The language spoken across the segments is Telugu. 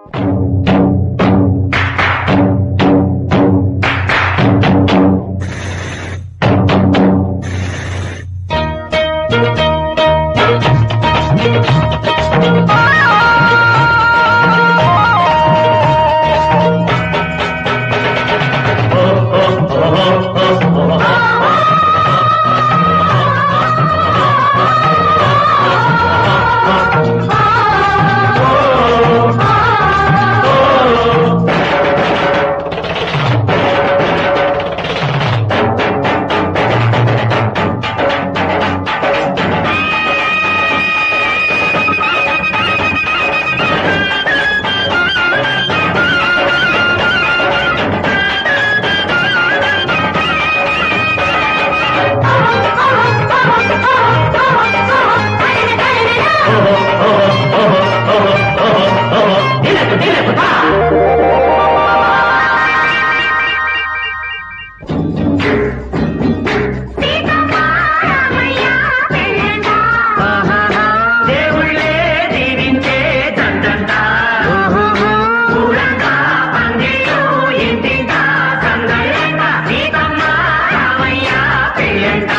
దేవుళ్ళే దీవించే దండంట ఊరంతా పందిళ్ళు ఇంటింట సందళ్ళంట సీతమ్మ రామయ్య పెళ్ళంట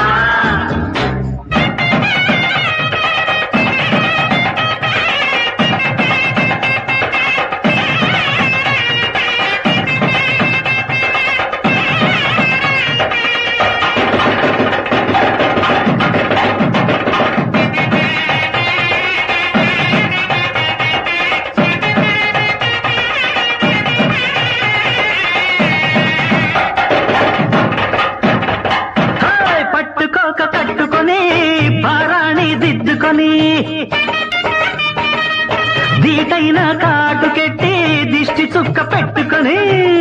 హాయ్ పట్టుకోక కట్టుకొని పారాణి దిద్దుకొని దీటైన కాటుకెట్టి దిష్టి చుక్క పెట్టుకొని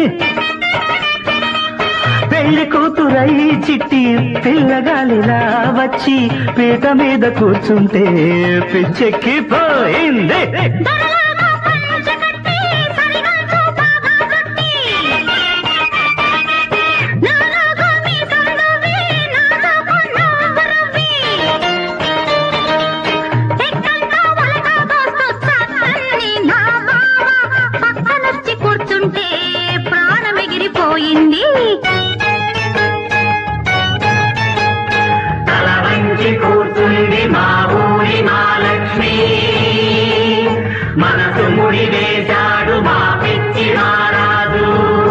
పెళ్లి కూతురై చిట్టి పిల్లగాలిలా వచ్చి పీట మీద కూర్చుంటే పిచ్చెక్కి పోయింది కూర్చుంటే ప్రాణం ఎగిరిపోయింది తల వంచి కూర్చుంది మా ఊరి మహాలక్ష్మి మనసు ముడి వేశాడు మా పిచ్చి మహారాజు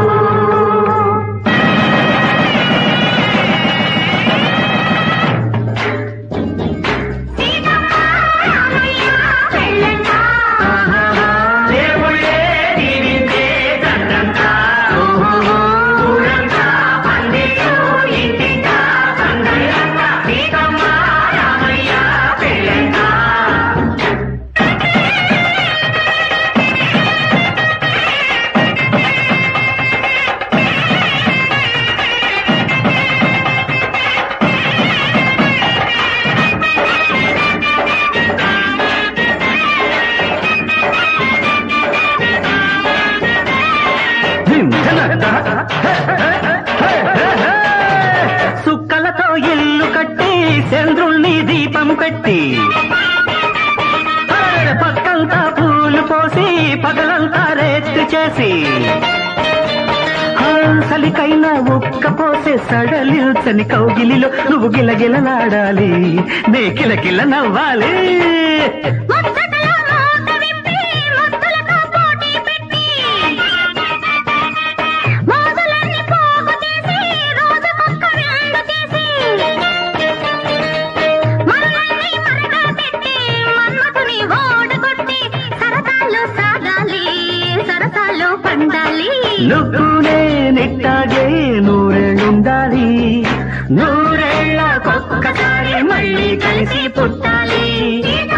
దేవుళ్ళే దీవించే దండంట ఊరంతా పందిళ్ళు ఇంటింట సందళ్ళంట సీతమ్మ రామయ్య పెళ్ళంట సుక్కలతో ఇల్లు కట్టి చంద్రుణ్ణి దీపం పెట్టి పక్కంతా పూలు పోసి పగలంతా రేత్తు చేసి సలికైనా ఒక్క పోసే సడలిల్చని కౌగిలిలో నువ్వు గిలగిలలాడాలి నే కిలకిల నవ్వాలి ముచ్చటలో మూత విప్పి, ముద్దులతో పోటీ పెట్టి, మోజులన్నీ పోగు చేసి, రోజుకొక్క విందు తీసి, మనల్ని మరగా పెట్టి, మన్మథుని ఓడగొట్టి, సరసాలు సాగాలి, సరసాలు పండాలి నువ్వునే నిట్టాగే నూరేళ్ళుండాలి నూరేళ్ళకొక్కసారి మళ్ళీ కలిసి పుట్టాలి సీత